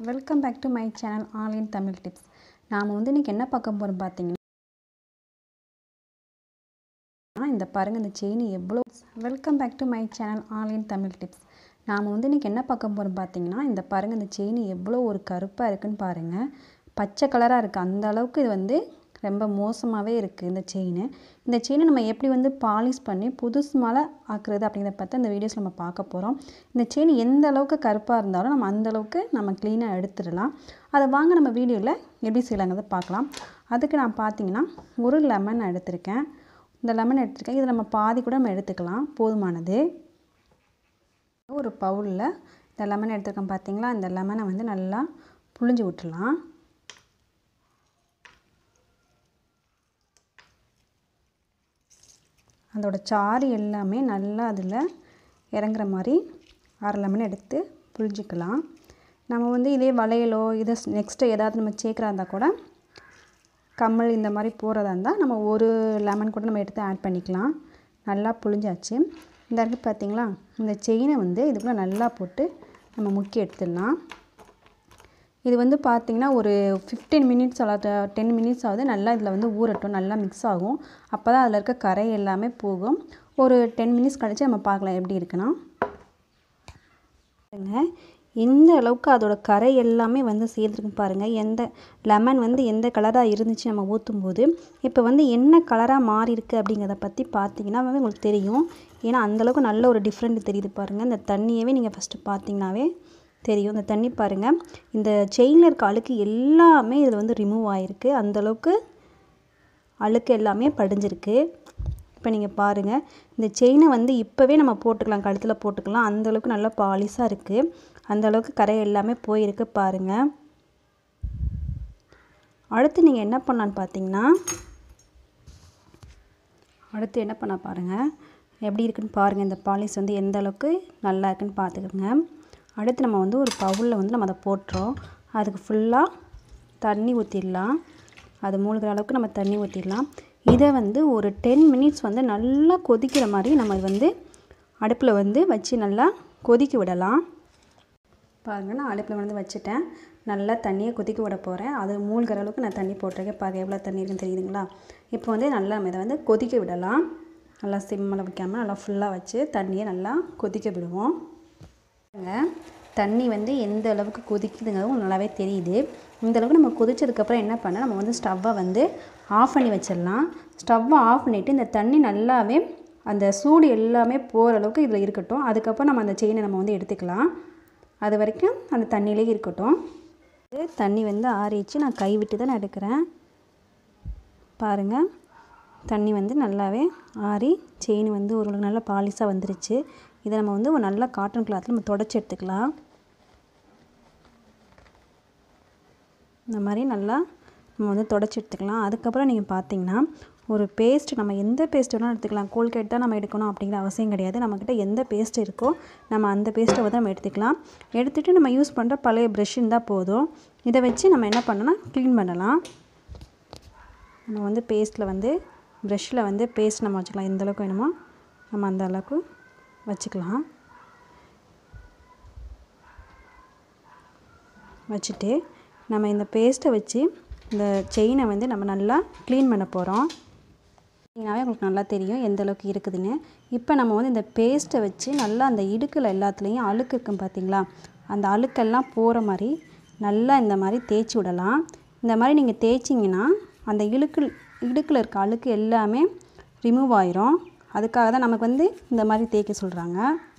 welcome back to my channel online Tamil tips நாம் வந்து இன்றைக்கி என்ன பார்க்க போகிறோம் பார்த்தீங்கன்னா இந்த பாருங்கள் இந்த செயின் எவ்வளோ welcome back to my channel online Tamil tips நாம் வந்து இன்றைக்கி என்ன பார்க்க போகிறோம் பார்த்தீங்கன்னா இந்த பாருங்கள் இந்த செயின் எவ்வளோ ஒரு கருப்பாக இருக்குன்னு பாருங்கள் பச்சை கலராக இருக்குது அந்த அளவுக்கு இது வந்து ரொம்ப மோசமாகவே இருக்குது இந்த செயின் இந்த செயினை நம்ம எப்படி வந்து பாலிஷ் பண்ணி புதுசு மேலே ஆக்குறது அப்படிங்கிறத பற்றி இந்த வீடியோஸ் நம்ம பார்க்க போகிறோம் இந்த செயின் எந்த அளவுக்கு கருப்பாக இருந்தாலும் நம்ம அந்த அளவுக்கு நம்ம க்ளீனாக எடுத்துடலாம் அதை வாங்க நம்ம வீடியோவில் எப்படி செய்யலாங்கிறத பார்க்கலாம் அதுக்கு நான் பார்த்தீங்கன்னா ஒரு லெமன் நான் எடுத்திருக்கேன் இந்த லெமன் எடுத்திருக்கேன் இதை நம்ம பாதி கூட நம்ம எடுத்துக்கலாம் போதுமானது ஒரு பவுலில் இந்த லெமன் எடுத்துருக்கேன் பார்த்தீங்களா இந்த லெமனை வந்து நல்லா புழிஞ்சு விட்டுலாம் அதோட சாறு எல்லாமே நல்லா அதில் இறங்குற மாதிரி அரை லெமன் எடுத்து புழிஞ்சிக்கலாம் நம்ம வந்து இதே வளையலோ இதை நெக்ஸ்ட்டு ஏதாவது நம்ம சேர்க்குறா இருந்தால் கூட கம்மல் இந்த மாதிரி போகிறதா இருந்தால் நம்ம ஒரு லெமன் கூட நம்ம எடுத்து ஆட் பண்ணிக்கலாம் நல்லா புழிஞ்சாச்சு இந்த இருக்கு பார்த்திங்களா இந்த செயினை வந்து இதுக்குள்ளே நல்லா போட்டு நம்ம முக்கி எடுத்துடலாம் இது வந்து பார்த்திங்கன்னா ஒரு ஃபிஃப்டீன் மினிட்ஸ் அல்லது டென் மினிட்ஸ் ஆகுது நல்லா இதில் வந்து ஊறட்டும் நல்லா மிக்ஸ் ஆகும் அப்போ தான் அதில் இருக்க கரை எல்லாமே போகும் ஒரு டென் மினிட்ஸ் கழித்து நம்ம பார்க்கலாம் எப்படி இருக்குன்னா இந்த அளவுக்கு அதோட கரை எல்லாமே வந்து சேர்ந்துருக்கு பாருங்கள் எந்த லெமன் வந்து எந்த கலராக இருந்துச்சு நம்ம ஊற்றும் போது இப்போ வந்து என்ன கலராக மாறி இருக்குது அப்படிங்கிறத பற்றி பார்த்தீங்கன்னா வந்து உங்களுக்கு தெரியும் ஏன்னா அந்தளவுக்கு நல்ல ஒரு டிஃப்ரெண்ட் தெரியுது பாருங்கள் இந்த தண்ணியவே நீங்கள் ஃபஸ்ட்டு பார்த்தீங்கன்னாவே தெரியும் இந்த தண்ணி பாருங்கள் இந்த செயினில் இருக்க அழுக்கு எல்லாமே இதில் வந்து ரிமூவ் ஆகிருக்கு அந்தளவுக்கு அழுக்கு எல்லாமே படிஞ்சிருக்கு இப்போ நீங்கள் பாருங்கள் இந்த செயினை வந்து இப்போவே நம்ம போட்டுக்கலாம் கழுத்தில் போட்டுக்கலாம் அந்தளவுக்கு நல்லா பாலிஷாக இருக்குது அந்தளவுக்கு கரை எல்லாமே போயிருக்கு பாருங்கள் அடுத்து நீங்கள் என்ன பண்ணலான்னு பார்த்தீங்கன்னா அடுத்து என்ன பண்ண பாருங்கள் எப்படி இருக்குன்னு பாருங்கள் இந்த பாலிஷ் வந்து எந்த அளவுக்கு நல்லா இருக்குன்னு பார்த்துக்கோங்க அடுத்து நம்ம வந்து ஒரு பவுலில் வந்து நம்ம அதை போட்டுறோம் அதுக்கு ஃபுல்லாக தண்ணி ஊற்றிடலாம் அது மூழ்கிற அளவுக்கு நம்ம தண்ணி ஊற்றிடலாம் இதை வந்து ஒரு டென் மினிட்ஸ் வந்து நல்லா கொதிக்கிற மாதிரி நம்ம வந்து அடுப்பில் வந்து வச்சு நல்லா கொதிக்க விடலாம் பாருங்கள் நான் அடுப்பில் வந்து வச்சுட்டேன் நல்லா தண்ணியை கொதிக்க விட போகிறேன் அது மூழ்கிற அளவுக்கு நான் தண்ணி போட்டிருக்கேன் பாருங்கள் எவ்வளோ தண்ணி இருக்குன்னு தெரியுதுங்களா இப்போ வந்து நல்லா நம்ம இதை வந்து கொதிக்க விடலாம் நல்லா சிம்மில் வைக்காமல் நல்லா ஃபுல்லாக வச்சு தண்ணியை நல்லா கொதிக்க விடுவோம் தண்ணி வந்து எந்த அளவுக்கு கொதிக்குதுங்கிறது நல்லாவே தெரியுது இந்த அளவுக்கு நம்ம கொதிச்சதுக்கப்புறம் என்ன பண்ணால் நம்ம வந்து ஸ்டவ்வை வந்து ஆஃப் பண்ணி வச்சிடலாம் ஸ்டவ்வை ஆஃப் பண்ணிவிட்டு இந்த தண்ணி நல்லாவே அந்த சூடு எல்லாமே போகிற அளவுக்கு இதில் இருக்கட்டும் அதுக்கப்புறம் நம்ம அந்த செயினை நம்ம வந்து எடுத்துக்கலாம் அது வரைக்கும் அந்த தண்ணியிலே இருக்கட்டும் தண்ணி வந்து ஆறிச்சு நான் கை விட்டு தான் நான் எடுக்கிறேன் பாருங்கள் தண்ணி வந்து நல்லாவே ஆறி செயின் வந்து ஒரு நல்ல பாலிஷாக வந்துருச்சு இதை நம்ம வந்து ஒரு நல்ல காட்டன் கிளாத்தில் நம்ம தொடச்சி எடுத்துக்கலாம் இந்த மாதிரி நல்லா நம்ம வந்து தொடச்சி எடுத்துக்கலாம் அதுக்கப்புறம் நீங்கள் பார்த்தீங்கன்னா ஒரு பேஸ்ட் நம்ம எந்த பேஸ்ட் வேணாலும் எடுத்துக்கலாம் கோல்கேட் தான் நம்ம எடுக்கணும் அப்படிங்கிற அவசியம் கிடையாது நம்மக்கிட்ட எந்த பேஸ்ட் இருக்கோ நம்ம அந்த பேஸ்ட்டை வந்து நம்ம எடுத்துக்கலாம் எடுத்துகிட்டு நம்ம யூஸ் பண்ணுற பழைய ப்ரெஷ் இருந்தால் போதும் இதை வச்சு நம்ம என்ன பண்ணலாம் க்ளீன் பண்ணலாம் நம்ம வந்து பேஸ்ட்டில் வந்து ப்ரெஷ்ஷில் வந்து பேஸ்ட் நம்ம வச்சுக்கலாம் எந்த அளவுக்கு வேணுமோ நம்ம அந்த அளவுக்கு வச்சுக்கலாம் வச்சுட்டு நம்ம இந்த பேஸ்ட்டை வச்சு இந்த செயினை வந்து நம்ம நல்லா க்ளீன் பண்ண போகிறோம் க்ளீனாகவே உங்களுக்கு நல்லா தெரியும் எந்த அளவுக்கு இருக்குதுன்னு இப்போ நம்ம வந்து இந்த பேஸ்ட்டை வச்சு நல்லா அந்த இடுக்கில் எல்லாத்துலேயும் அழுக்கு இருக்கும் பார்த்திங்களா அந்த அழுக்கெல்லாம் போகிற மாதிரி நல்லா இந்த மாதிரி தேய்ச்சி விடலாம் இந்த மாதிரி நீங்கள் தேய்ச்சிங்கன்னா அந்த இழுக்கு இடுக்கில் இருக்க அழுக்கு எல்லாமே ரிமூவ் ஆயிரும் அதுக்காக தான் நமக்கு வந்து இந்த மாதிரி தேய்க்க சொல்கிறாங்க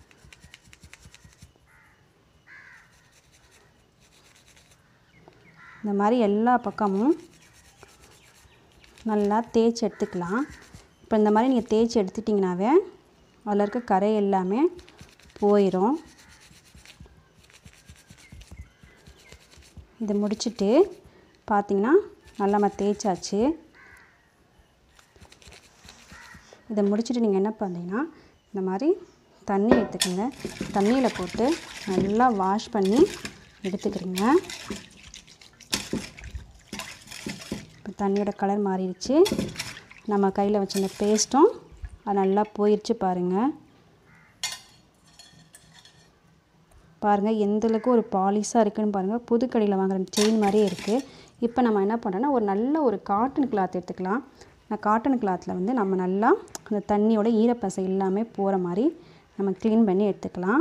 இந்த மாதிரி எல்லா பக்கமும் நல்லா தேய்ச்சி எடுத்துக்கலாம் இப்போ இந்த மாதிரி நீங்கள் தேய்ச்சி எடுத்துட்டிங்கனாவே அதில் இருக்க கரை எல்லாமே போயிடும் இதை முடிச்சுட்டு பார்த்திங்கன்னா நல்லா நம்ம தேய்ச்சாச்சு இதை முடிச்சுட்டு நீங்கள் என்ன பண்ணீங்கன்னா இந்த மாதிரி தண்ணி எடுத்துக்கோங்க தண்ணியில் போட்டு நல்லா வாஷ் பண்ணி எடுத்துக்கிறீங்க இப்போ தண்ணியோட கலர் மாறிடுச்சு நம்ம கையில் வச்சிருந்த பேஸ்ட்டும் அது நல்லா போயிடுச்சு பாருங்கள் பாருங்கள் எந்தளவுக்கு ஒரு பாலிஷாக இருக்குதுன்னு பாருங்கள் புது கடையில் வாங்குற செயின் மாதிரியே இருக்குது இப்போ நம்ம என்ன பண்ணுறோன்னா ஒரு நல்ல ஒரு காட்டன் கிளாத் எடுத்துக்கலாம் நான் காட்டன் கிளாத்தில் வந்து நம்ம நல்லா அந்த தண்ணியோட ஈரப்பசை இல்லாமல் போகிற மாதிரி நம்ம க்ளீன் பண்ணி எடுத்துக்கலாம்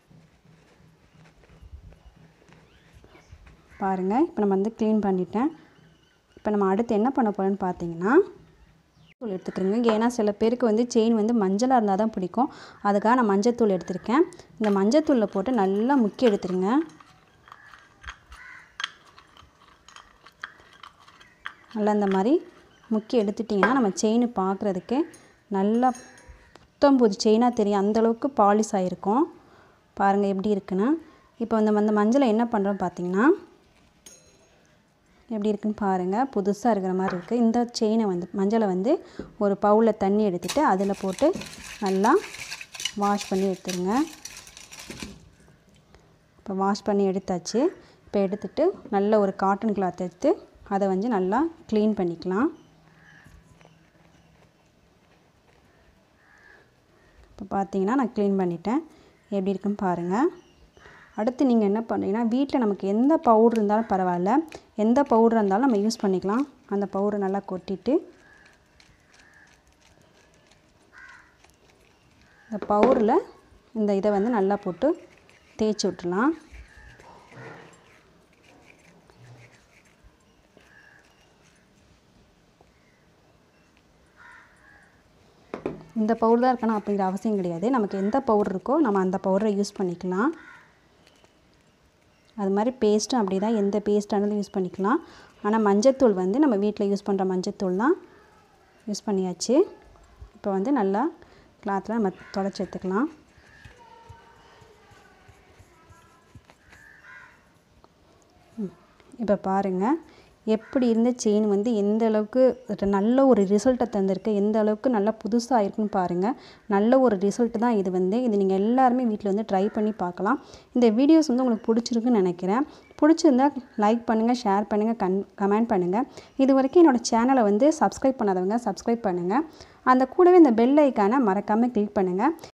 பாருங்கள் இப்போ நம்ம வந்து க்ளீன் பண்ணிட்டேன் இப்போ நம்ம அடுத்து என்ன பண்ண போகிறோன்னு பார்த்தீங்கன்னா தூள் எடுத்துக்கிறோங்க ஏன்னா சில பேருக்கு வந்து செயின் வந்து மஞ்சளாக இருந்தால் தான் பிடிக்கும் அதுக்காக நான் மஞ்சத்தூள் எடுத்திருக்கேன் இந்த மஞ்சத்தூளில் போட்டு நல்லா முக்கி எடுத்துருங்க நல்லா இந்த மாதிரி முக்கி எடுத்துட்டிங்கன்னா நம்ம செயின் பார்க்குறதுக்கு நல்லா புத்தம் புது செயினாக தெரியும் அந்தளவுக்கு பாலிஷ் ஆகிருக்கும் பாருங்கள் எப்படி இருக்குன்னு இப்போ வந்து அந்த மஞ்சளை என்ன பண்ணுறோம் பார்த்தீங்கன்னா எப்படி இருக்குன்னு பாருங்கள் புதுசாக இருக்கிற மாதிரி இருக்குது இந்த செயினை வந்து மஞ்சளை வந்து ஒரு பவுலில் தண்ணி எடுத்துகிட்டு அதில் போட்டு நல்லா வாஷ் பண்ணி எடுத்துருங்க இப்போ வாஷ் பண்ணி எடுத்தாச்சு இப்போ எடுத்துட்டு நல்ல ஒரு காட்டன் கிளாத் எடுத்து அதை வந்து நல்லா க்ளீன் பண்ணிக்கலாம் இப்போ பார்த்தீங்கன்னா நான் க்ளீன் பண்ணிட்டேன் எப்படி இருக்குன்னு பாருங்கள் அடுத்து நீங்கள் என்ன பண்ணுறீங்கன்னா வீட்டில் நமக்கு எந்த பவுட்ரு இருந்தாலும் பரவாயில்ல எந்த பவுட்ரு இருந்தாலும் நம்ம யூஸ் பண்ணிக்கலாம் அந்த பவுடரை நல்லா கொட்டிட்டு இந்த பவுரில் இந்த இதை வந்து நல்லா போட்டு தேய்ச்சி விட்டுலாம் இந்த பவுடர் தான் இருக்கணும் அப்படிங்கிற அவசியம் கிடையாது நமக்கு எந்த பவுடர் இருக்கோ நம்ம அந்த பவுடரை யூஸ் பண்ணிக்கலாம் அது மாதிரி பேஸ்ட்டும் அப்படி தான் எந்த பேஸ்ட்டானாலும் யூஸ் பண்ணிக்கலாம் ஆனால் மஞ்சத்தூள் வந்து நம்ம வீட்டில் யூஸ் பண்ணுற மஞ்சத்தூள் தான் யூஸ் பண்ணியாச்சு இப்போ வந்து நல்லா கிளாத்தில் நம்ம தொடச்சி எடுத்துக்கலாம் இப்போ பாருங்கள் எப்படி இருந்த செயின் வந்து எந்த அளவுக்கு ஒரு நல்ல ஒரு ரிசல்ட்டை தந்திருக்கு எந்த அளவுக்கு நல்லா புதுசாக இருக்குன்னு பாருங்கள் நல்ல ஒரு ரிசல்ட் தான் இது வந்து இது நீங்கள் எல்லாருமே வீட்டில் வந்து ட்ரை பண்ணி பார்க்கலாம் இந்த வீடியோஸ் வந்து உங்களுக்கு பிடிச்சிருக்குன்னு நினைக்கிறேன் பிடிச்சிருந்தா லைக் பண்ணுங்கள் ஷேர் பண்ணுங்கள் கன் கமெண்ட் பண்ணுங்கள் இது வரைக்கும் என்னோடய சேனலை வந்து சப்ஸ்கிரைப் பண்ணாதவங்க சப்ஸ்கிரைப் பண்ணுங்கள் அந்த கூடவே இந்த பெல் ஐக்கானை மறக்காமல் கிளிக் பண்ணுங்கள்